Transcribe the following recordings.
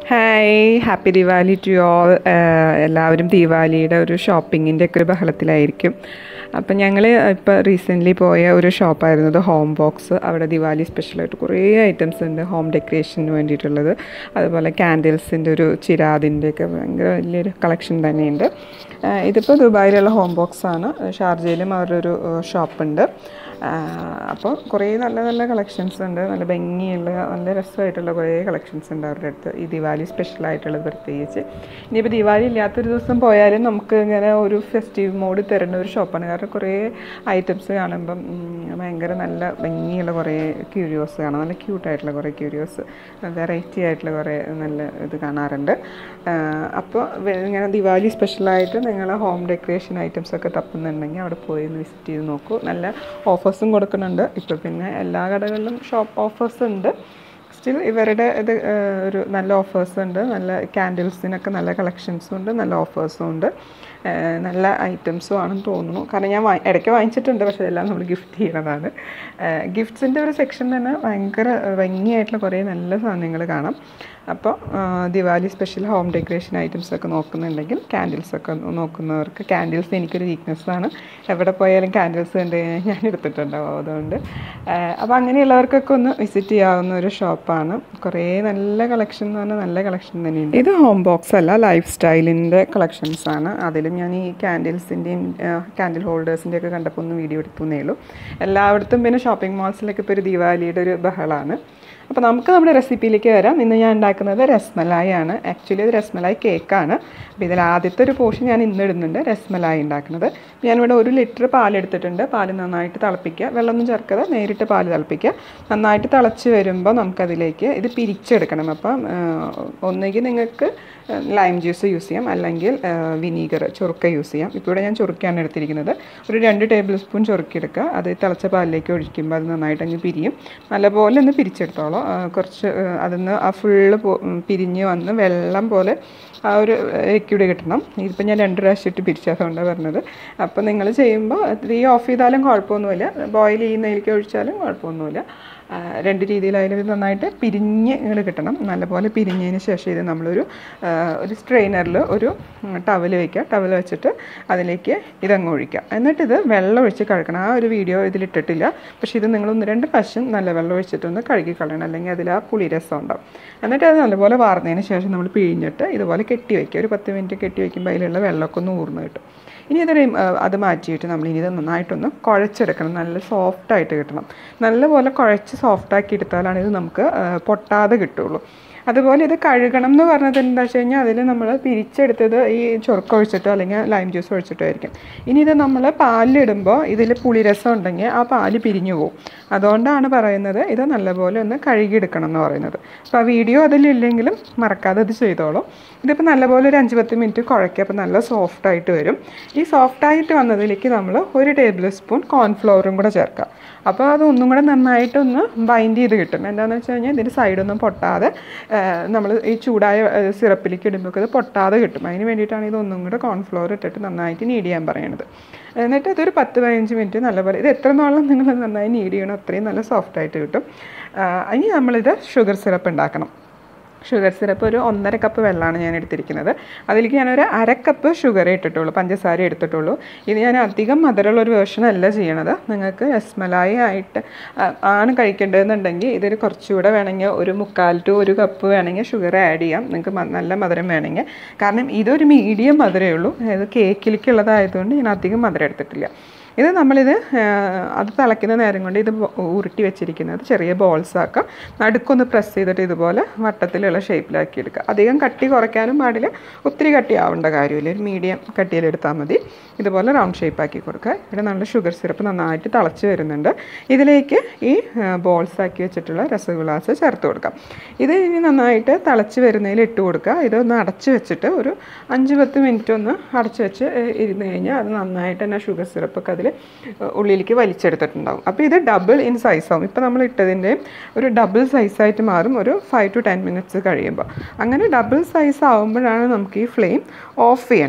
hi happy Diwali to all എല്ലാവരും ദിവാലിയുടെ ഒരു ഷോപ്പിങ്ങിൻ്റെ ഒക്കെ ഒരു ബഹളത്തിലായിരിക്കും അപ്പം ഞങ്ങൾ ഇപ്പോൾ റീസെൻ്റ്ലി പോയ ഒരു ഷോപ്പായിരുന്നു ഹോം ബോക്സ് അവിടെ ദിവാലി സ്പെഷ്യലായിട്ട് കുറേ ഐറ്റംസ് ഉണ്ട് ഹോം ഡെക്കറേഷന് വേണ്ടിയിട്ടുള്ളത് അതുപോലെ ക്യാൻഡിൽസിൻ്റെ ഒരു ചിരാതിൻ്റെ ഒക്കെ ഭയങ്കര വലിയൊരു കളക്ഷൻ തന്നെയുണ്ട് ആ, ഇതിപ്പോൾ ദുബായിലുള്ള ഹോം ബോക്സ് ആണ് ഷാർജയിലും അവരുടെ ഒരു ഷോപ്പുണ്ട് അപ്പോൾ കുറേ നല്ല നല്ല കളക്ഷൻസ് ഉണ്ട് നല്ല ഭംഗിയുള്ള നല്ല രസമായിട്ടുള്ള കുറേ കളക്ഷൻസ് ഉണ്ട് അവരുടെ അടുത്ത് ഈ ദിവാലി സ്പെഷ്യലായിട്ടുള്ളത് പ്രത്യേകിച്ച് ഇനിയിപ്പോൾ ദിവാലി ഇല്ലാത്തൊരു ദിവസം പോയാലും നമുക്ക് ഇങ്ങനെ ഒരു ഫെസ്റ്റീവ് മോഡ് തരുന്ന ഒരു ഷോപ്പാണ് കാരണം കുറേ ഐറ്റംസ് കാണുമ്പം ഉം, ഭയങ്കര നല്ല ഭംഗിയുള്ള കുറേ ക്യൂരിയോസ് കാണാം നല്ല ക്യൂട്ടായിട്ടുള്ള കുറേ ക്യൂരിയോസ് വെറൈറ്റി ആയിട്ടുള്ള കുറേ നല്ല ഇത് കാണാറുണ്ട് അപ്പോൾ ഇങ്ങനെ ദിവാലി സ്പെഷ്യലായിട്ട് നിങ്ങൾ ഹോം ഡെക്കറേഷൻ ഐറ്റംസ് ഒക്കെ തപ്പുന്നുണ്ടെങ്കിൽ അവിടെ പോയി ഒന്ന് വിസിറ്റ് ചെയ്ത് നോക്കൂ നല്ല ഓഫേഴ്സും കൊടുക്കുന്നുണ്ട് ഇപ്പോൾ പിന്നെ എല്ലാ കടകളിലും ഷോപ്പ് ഓഫേഴ്സ് ഉണ്ട് സ്റ്റിൽ ഇവരുടെ ഇത് ആ, ഒരു നല്ല ഓഫേഴ്സ് ഉണ്ട് നല്ല ക്യാൻഡിൽസിനൊക്കെ നല്ല കളക്ഷൻസും ഉണ്ട് നല്ല ഓഫേഴ്സും ഉണ്ട് ആ, നല്ല ഐറ്റംസും ആണെന്ന് തോന്നുന്നു കാരണം ഞാൻ വാ- ഇടയ്ക്ക് വാങ്ങിച്ചിട്ടുണ്ട് പക്ഷേ എല്ലാം നമ്മൾ ഗിഫ്റ്റ് ചെയ്യണതാണ് ഗിഫ്റ്റ്സിൻ്റെ ഒരു സെക്ഷൻ തന്നെ ഭയങ്കര ഭംഗിയായിട്ടുള്ള കുറേ നല്ല സാധനങ്ങൾ കാണാം അപ്പോൾ Diwali special home decoration items ഒക്കെ നോക്കുന്നുണ്ടെങ്കിൽ ക്യാൻഡിൽസ് ഒക്കെ നോക്കുന്നവർക്ക് ക്യാൻഡിൽസ് എനിക്കൊരു വീക്ക്നെസ്സാണ് എവിടെ പോയാലും ക്യാൻഡിൽസ് കണ്ട് കഴിഞ്ഞാൽ ഞാൻ എടുത്തിട്ടുണ്ടാവും അതുകൊണ്ട് അപ്പോൾ അങ്ങനെയുള്ളവർക്കൊക്കെ ഒന്ന് വിസിറ്റ് ചെയ്യാവുന്ന ഒരു ഷോപ്പാണ് കുറേ നല്ല കളക്ഷൻ എന്ന് പറഞ്ഞാൽ നല്ല കളക്ഷൻ തന്നെയുണ്ട് ഇത് ഹോം ബോക്സ് അല്ല ലൈഫ് സ്റ്റൈലിൻ്റെ കളക്ഷൻസ് ആണ് അതിലും ഞാൻ ഈ ക്യാൻഡിൽസിൻ്റെയും ക്യാൻഡിൽ ഹോൾഡേഴ്സിൻ്റെ ഒക്കെ കണ്ടപ്പോൾ ഒന്ന് വീഡിയോ എടുത്തുന്നേ ഉള്ളൂ എല്ലായിടത്തും പിന്നെ ഷോപ്പിംഗ് മാൾസിലൊക്കെ ഇപ്പോൾ ഒരു ദിവാലിയുടെ ഒരു ബഹളമാണ് അപ്പോൾ നമുക്ക് നമ്മുടെ റെസിപ്പിയിലേക്ക് വരാം ഇന്ന് ഞാൻ ഉണ്ടാക്കുന്നത് രസ്മലായി ആണ് ആക്ച്വലി ഇത് രസ്മലായി കേക്കാണ് അപ്പോൾ ഇതിൽ ആദ്യത്തെ ഒരു പോർഷൻ ഞാൻ ഇന്ന് ഇടുന്നുണ്ട് രസ്മലായി ഉണ്ടാക്കുന്നത് ഞാനിവിടെ ഒരു ലിറ്റർ പാൽ എടുത്തിട്ടുണ്ട് പാൽ നന്നായിട്ട് തിളപ്പിക്കുക വെള്ളമൊന്നും ചേർക്കാതെ നേരിട്ട് പാൽ തിളപ്പിക്കുക നന്നായിട്ട് തിളച്ച് വരുമ്പോൾ നമുക്കതിലേക്ക് ഇത് പിരിച്ചെടുക്കണം അപ്പം ഒന്നുകിൽ നിങ്ങൾക്ക് ലൈം ജ്യൂസ് യൂസ് ചെയ്യാം അല്ലെങ്കിൽ വിനീഗർ ചൊറുക്ക യൂസ് ചെയ്യാം ഇപ്പോൾ ഇവിടെ ഞാൻ ചൊറുക്കയാണ് എടുത്തിരിക്കുന്നത് ഒരു രണ്ട് ടേബിൾ സ്പൂൺ ചൊറുക്കിയെടുക്കുക അത് തിളച്ച പാലിലേക്ക് ഒഴിക്കുമ്പോൾ അത് നന്നായിട്ട് അങ്ങ് പിരിയും നല്ലപോലെ ഒന്ന് പിരിച്ചെടുത്തോളൂ ആ, കുറച്ച് അതിന്ന് ആ ഫുള്ള് പിരിഞ്ഞ് വന്ന് വെള്ളം പോലെ ആ ഒരു ലിക്വിഡ് കിട്ടണം ഇതിപ്പോൾ ഞാൻ രണ്ട് പ്രാവശ്യം ഇട്ട് പിരിച്ചതുകൊണ്ടാണ് പറഞ്ഞത് അപ്പോൾ നിങ്ങൾ ചെയ്യുമ്പോൾ തീ ഓഫ് ചെയ്താലും കുഴപ്പമൊന്നുമില്ല ബോയിൽ ചെയ്യുന്നതിലേക്ക് ഒഴിച്ചാലും കുഴപ്പമൊന്നുമില്ല ആ, രണ്ട് രീതിയിലായാലും ഇത് നന്നായിട്ട് പിരിഞ്ഞ് ഇങ്ങോട്ട് കിട്ടണം നല്ലപോലെ പിരിഞ്ഞതിന് ശേഷം ഇത് നമ്മളൊരു ആ, ഒരു സ്ട്രെയിനറിൽ ഒരു ടവൽ വയ്ക്കുക ടവൽ വെച്ചിട്ട് അതിലേക്ക് ഇതങ്ങ് ഒഴിക്കുക എന്നിട്ട് ഇത് വെള്ളം ഒഴിച്ച് കഴുകണം ആ ഒരു വീഡിയോ ഇതിലിട്ടിട്ടില്ല പക്ഷേ ഇത് നിങ്ങൾ ഒന്ന് രണ്ട് പ്രാവശ്യം നല്ല വെള്ളം ഒഴിച്ചിട്ടൊന്ന് കഴുകി കളയണം അല്ലെങ്കിൽ അതിൽ ആ പുളിരസം ഉണ്ടാവും എന്നിട്ട് അത് നല്ലപോലെ വാർന്നതിന് ശേഷം നമ്മൾ പിഴിഞ്ഞിട്ട് ഇതുപോലെ കെട്ടി വയ്ക്കുക ഒരു പത്ത് മിനിറ്റ് കെട്ടി വയ്ക്കുമ്പോൾ അതിലുള്ള വെള്ളമൊക്കെ ഒന്ന് ഊർന്ന് കിട്ടും ഇനി അതൊരു ആ, അത് മാറ്റിയിട്ട് നമ്മൾ ഇനി ഇത് നന്നായിട്ടൊന്ന് കുഴച്ചെടുക്കണം നല്ല സോഫ്റ്റായിട്ട് കിട്ടണം നല്ലപോലെ കുഴച്ച് സോഫ്റ്റാക്കി എടുത്താലാണ് ഇത് നമുക്ക് ആ, പൊട്ടാതെ കിട്ടുള്ളൂ അതുപോലെ ഇത് കഴുകണം എന്ന് പറഞ്ഞത് എന്താ വെച്ച് കഴിഞ്ഞാൽ അതിൽ നമ്മൾ പിരിച്ചെടുത്തത് ഈ ചൊറുക്ക ഒഴിച്ചിട്ടോ അല്ലെങ്കിൽ ലൈം ജ്യൂസ് ഒഴിച്ചിട്ടോ ആയിരിക്കും ഇനി ഇത് നമ്മൾ പാലിലിടുമ്പോൾ ഇതിൽ പുളിരസം ഉണ്ടെങ്കിൽ ആ പാല് പിരിഞ്ഞു പോകും അതുകൊണ്ടാണ് പറയുന്നത് ഇത് നല്ലപോലെ ഒന്ന് കഴുകിയെടുക്കണം എന്ന് പറയുന്നത് അപ്പോൾ ആ വീഡിയോ അതിലില്ലെങ്കിലും മറക്കാതെ അത് ചെയ്തോളൂ ഇതിപ്പോൾ നല്ലപോലെ ഒരു അഞ്ച് പത്ത് മിനിറ്റ് കുഴക്കുക അപ്പോൾ നല്ല സോഫ്റ്റായിട്ട് വരും ഈ സോഫ്റ്റായിട്ട് വന്നതിലേക്ക് നമ്മൾ ഒരു ടേബിൾ സ്പൂൺ കോൺഫ്ലവറും കൂടെ ചേർക്കാം അപ്പോൾ അത് ഒന്നും കൂടെ നന്നായിട്ടൊന്ന് ബൈൻഡ് ചെയ്ത് കിട്ടും എന്താണെന്ന് വെച്ച് കഴിഞ്ഞാൽ ഇതിൻ്റെ സൈഡൊന്നും പൊട്ടാതെ നമ്മൾ ഈ ചൂടായ ഏഹ്, സിറപ്പിലേക്ക് ഇടുമ്പോൾ ഇത് പൊട്ടാതെ കിട്ടും അതിന് വേണ്ടിയിട്ടാണ് ഇത് ഒന്നും കൂടെ കോൺഫ്ലവർ ഇട്ടിട്ട് നന്നായിട്ട് നീഡ് ചെയ്യാൻ പറയണത് എന്നിട്ട് ഇതൊരു പത്ത് പതിനഞ്ച് മിനിറ്റ് നല്ലപോലെ ഇത് എത്ര നാളും നിങ്ങൾ നന്നായി നീഡ് ചെയ്യണം അത്രയും നല്ല സോഫ്റ്റായിട്ട് കിട്ടും ആ, ഇനി നമ്മളിത് ഷുഗർ സിറപ്പ് ഉണ്ടാക്കണം ഷുഗർ സിറപ്പ് ഒരു ഒന്നര കപ്പ് വെള്ളമാണ് ഞാൻ എടുത്തിരിക്കുന്നത് അതിലേക്ക് ഞാനൊരു അര കപ്പ് ഷുഗർ ഇട്ടിട്ടുള്ളൂ പഞ്ചസാര എടുത്തിട്ടുള്ളൂ ഇത് ഞാൻ അധികം മധുരമുള്ള ഒരു വേർഷൻ അല്ല ചെയ്യണത് നിങ്ങൾക്ക് രസ്മലായി ആയിട്ട് ആ, ആണ് കഴിക്കേണ്ടതെന്നുണ്ടെങ്കിൽ ഇതൊരു കുറച്ചുകൂടെ വേണമെങ്കിൽ ഒരു മുക്കാൽ ടു ഒരു കപ്പ് വേണമെങ്കിൽ ഷുഗർ ആഡ് ചെയ്യാം നിങ്ങൾക്ക് മ- നല്ല മധുരം വേണമെങ്കിൽ കാരണം ഇതൊരു മീഡിയം മധുരമേ ഉള്ളൂ അതായത് കേക്കിലേക്കുള്ളതായതുകൊണ്ട് ഞാൻ അധികം മധുരം എടുത്തിട്ടില്ല ഇത് നമ്മളിത് ആ, അത് തിളയ്ക്കുന്ന നേരം കൊണ്ട് ഇത് ബോ- ഉരുട്ടി വെച്ചിരിക്കുന്നത് ചെറിയ ബോൾസ് ആക്കാം നടുക്കൊന്ന് പ്രസ് ചെയ്തിട്ട് ഇതുപോലെ വട്ടത്തിലുള്ള ഷേപ്പിലാക്കി എടുക്കുക അധികം കട്ടി കുറയ്ക്കാനും പാടില്ല ഒത്തിരി കട്ടി ആവേണ്ട കാര്യമില്ല ഒരു മീഡിയം കട്ടിയിലെടുത്താൽ മതി ഇതുപോലെ റൗണ്ട് ഷേപ്പ് ആക്കി കൊടുക്കുക ഇവിടെ നല്ല ഷുഗർ സിറപ്പ് നന്നായിട്ട് തിളച്ച് വരുന്നുണ്ട് ഇതിലേക്ക് ഈ ബോൾസ് ആക്കി വെച്ചിട്ടുള്ള രസഗുളാസ് ചേർത്ത് കൊടുക്കാം ഇത് ഇനി നന്നായിട്ട് തിളച്ച് വരുന്നതിൽ ഇട്ട് കൊടുക്കുക ഇതൊന്ന് അടച്ച് വെച്ചിട്ട് ഒരു അഞ്ച് പത്ത് മിനിറ്റ് ഒന്ന് അടച്ച് വെച്ച് ഏഹ്, ഇരുന്ന് കഴിഞ്ഞാൽ അത് നന്നായിട്ട് തന്നെ ഷുഗർ സിറപ്പൊക്കെ അതിൽ ഉള്ളിലേക്ക് വലിച്ചെടുത്തിട്ടുണ്ടാവും അപ്പോൾ ഇത് ഡബിൾ ഇൻ സൈസ് ആവും ഇപ്പോൾ നമ്മൾ ഇട്ടതിൻ്റെ ഒരു ഡബിൾ സൈസായിട്ട് മാറും ഒരു ഫൈവ് ടു ടെൻ മിനിറ്റ്സ് കഴിയുമ്പോൾ അങ്ങനെ ഡബിൾ സൈസ് ആവുമ്പോഴാണ് നമുക്ക് ഈ ഫ്ലെയിം ഓഫ് ചെയ്യേണ്ടത്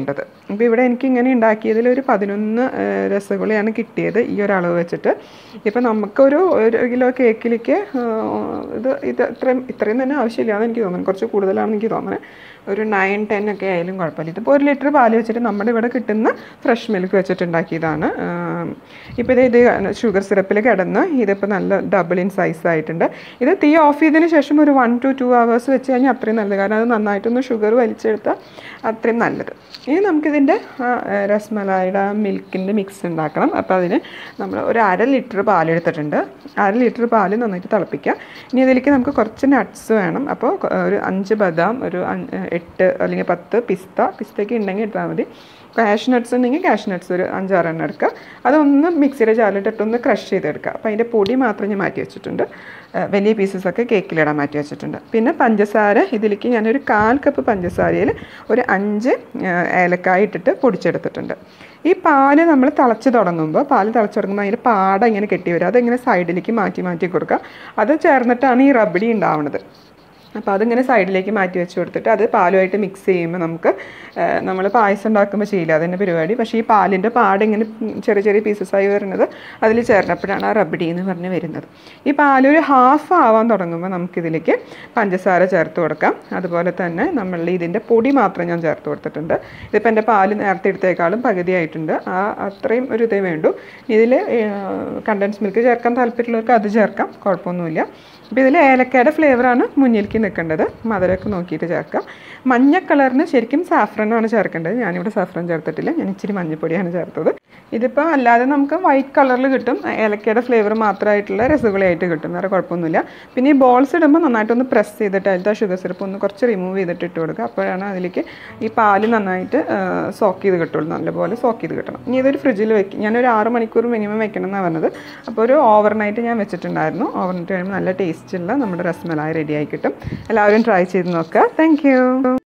അപ്പോൾ ഇവിടെ എനിക്ക് ഇങ്ങനെ ഉണ്ടാക്കിയതിൽ ഒരു പതിനൊന്ന് ഏഹ്, രസഗുളയാണ് കിട്ടിയത് ഈ ഒരു അളവ് വെച്ചിട്ട് ഇപ്പം നമുക്കൊരു ഒരു കിലോ കേക്കിലേക്ക് ഏഹ്, ഇത് ഇത് ഇത്രയും ഇത്രയും തന്നെ ആവശ്യമില്ലാന്ന് എനിക്ക് തോന്നുന്നു കുറച്ച് കൂടുതലാണെന്ന് എനിക്ക് തോന്നുന്നത് ഒരു നയൻ ടെൻ ഒക്കെ ആയാലും കുഴപ്പമില്ല ഇതിപ്പോൾ ഒരു ലിറ്റർ പാല് വെച്ചിട്ട് നമ്മുടെ ഇവിടെ കിട്ടുന്ന ഫ്രഷ് മിൽക്ക് വെച്ചിട്ടുണ്ടാക്കിയതാണ് ഇപ്പോൾ ഇത് ഇത് ഷുഗർ സിറപ്പിൽ കിടന്ന് ഇതിപ്പോൾ നല്ല ഡബിൾ ഇൻ സൈസ് ആയിട്ടുണ്ട് ഇത് തീ ഓഫ് ചെയ്തതിന് ശേഷം ഒരു വൺ ടു ടു അവേഴ്സ് വെച്ച് കഴിഞ്ഞാൽ അത്രയും നല്ലത് കാരണം അത് നന്നായിട്ടൊന്ന് ഷുഗർ വലിച്ചെടുത്താൽ അത്രയും നല്ലത് ഇനി നമുക്കിതിൻ്റെ രസ്മലായുടെ മിൽക്കിൻ്റെ മിക്സ് ഉണ്ടാക്കണം അപ്പോൾ അതിന് നമ്മൾ ഒരു അര ലിറ്റർ പാലെടുത്തിട്ടുണ്ട് അര ലിറ്റർ പാല് നന്നായിട്ട് തിളപ്പിക്കുക ഇനി ഇതിലേക്ക് നമുക്ക് കുറച്ച് നട്ട്സ് വേണം അപ്പോൾ കൊ- ഒരു അഞ്ച് ബദാം ഒരു അഞ്ച് എട്ട് അല്ലെങ്കിൽ പത്ത് പിസ്ത പിസ്തയ്ക്ക് ഉണ്ടെങ്കിൽ ഇട്ടാൽ മതി കാഷ് നട്ട്സ് ഉണ്ടെങ്കിൽ കാഷ് നട്ട്സ് ഒരു അഞ്ചാറെണ്ണം എടുക്കുക അതൊന്ന് മിക്സിയുടെ ജാലിട്ടിട്ട് ഒന്ന് ക്രഷ് ചെയ്തെടുക്കുക അപ്പോൾ അതിൻ്റെ പൊടി മാത്രം ഞാൻ മാറ്റി വെച്ചിട്ടുണ്ട് ഏഹ് വലിയ പീസസൊക്കെ കേക്കിലിടാൻ മാറ്റി വെച്ചിട്ടുണ്ട് പിന്നെ പഞ്ചസാര ഇതിലേക്ക് ഞാനൊരു കാൽ കപ്പ് പഞ്ചസാരയിൽ ഒരു അഞ്ച് ഏഹ് ഏലക്കായ ഇട്ടിട്ട് പൊടിച്ചെടുത്തിട്ടുണ്ട് ഈ പാല് നമ്മൾ തിളച്ച് തുടങ്ങുമ്പോൾ പാല് തിളച്ച് തുടങ്ങുമ്പോൾ അതിൻ്റെ പാട ഇങ്ങനെ കെട്ടി വരും അതിങ്ങനെ സൈഡിലേക്ക് മാറ്റി മാറ്റി കൊടുക്കുക അത് ചേർന്നിട്ടാണ് ഈ റബഡി ഉണ്ടാവുന്നത് അപ്പോൾ അതിങ്ങനെ സൈഡിലേക്ക് മാറ്റി വെച്ച് കൊടുത്തിട്ട് അത് പാലുമായിട്ട് മിക്സ് ചെയ്യുമ്പോൾ നമുക്ക് നമ്മൾ പായസം ഉണ്ടാക്കുമ്പോൾ ചെയ്യില്ല അതിൻ്റെ പരിപാടി പക്ഷേ ഈ പാലിൻ്റെ പാട് ഇങ്ങനെ ചെറിയ ചെറിയ പീസസ് ആയി വരുന്നത് അതിൽ ചേർന്നപ്പോഴാണ് ആ റബഡി എന്ന് പറഞ്ഞ് വരുന്നത് ഈ പാലൊരു ഹാഫ് ആവാൻ തുടങ്ങുമ്പോൾ നമുക്കിതിലേക്ക് പഞ്ചസാര ചേർത്ത് കൊടുക്കാം അതുപോലെ തന്നെ നമ്മൾ ഇതിൻ്റെ പൊടി മാത്രം ഞാൻ ചേർത്ത് കൊടുത്തിട്ടുണ്ട് ഇതിപ്പോൾ എൻ്റെ പാല് നേരത്തെ എടുത്തേക്കാളും പകുതിയായിട്ടുണ്ട് ആ അത്രയും ഒരു ഇതേ വേണ്ടു ഇതിൽ കണ്ടൻസ് മിൽക്ക് ചേർക്കാൻ താല്പര്യമുള്ളവർക്ക് അത് ചേർക്കാം കുഴപ്പമൊന്നുമില്ല അപ്പോൾ ഇതിൽ ഏലക്കയുടെ ഫ്ലേവറാണ് മുന്നിലേക്ക് നിൽക്കേണ്ടത് മധുരമൊക്കെ നോക്കിയിട്ട് ചേർക്കാം മഞ്ഞ കളറിന് ശരിക്കും സാഫ്രനാണ് ചേർക്കേണ്ടത് ഞാനിവിടെ സാഫ്രൻ ചേർത്തിട്ടില്ല ഞാൻ ഇച്ചിരി മഞ്ഞപ്പൊടിയാണ് ചേർത്തത് ഇതിപ്പോൾ അല്ലാതെ നമുക്ക് വൈറ്റ് കളറിൽ കിട്ടും ഏലക്കയുടെ ഫ്ലേവർ മാത്രമായിട്ടുള്ള രസഗുളയായിട്ട് കിട്ടും വേറെ കുഴപ്പമൊന്നുമില്ല പിന്നെ ഈ ബോൾസ് ഇടുമ്പോൾ നന്നായിട്ടൊന്ന് പ്രസ് ചെയ്തിട്ട് അതിലത്തെ ഷുഗർ സിറപ്പ് ഒന്ന് കുറച്ച് റിമൂവ് ചെയ്തിട്ട് ഇട്ട് കൊടുക്കുക അപ്പോഴാണ് അതിലേക്ക് ഈ പാല് നന്നായിട്ട് സോക്ക് ചെയ്ത് കിട്ടുള്ളൂ നല്ലപോലെ സോക്ക് ചെയ്ത് കിട്ടണം ഇനി ഇതൊരു ഫ്രിഡ്ജിൽ വെക്കും ഞാനൊരു ആറ് മണിക്കൂർ മിനിമം വെക്കണം എന്നാണ് പറഞ്ഞത് അപ്പോൾ ഒരു ഓവർനൈറ്റ് ഞാൻ വെച്ചിട്ടുണ്ടായിരുന്നു ഓവർനൈറ്റ് കഴിയുമ്പോൾ നല്ല ടേസ്റ്റുള്ള നമ്മുടെ രസ്മലായി റെഡി ആയി കിട്ടും എല്ലാവരും ട്രൈ ചെയ്ത് നോക്കുക താങ്ക്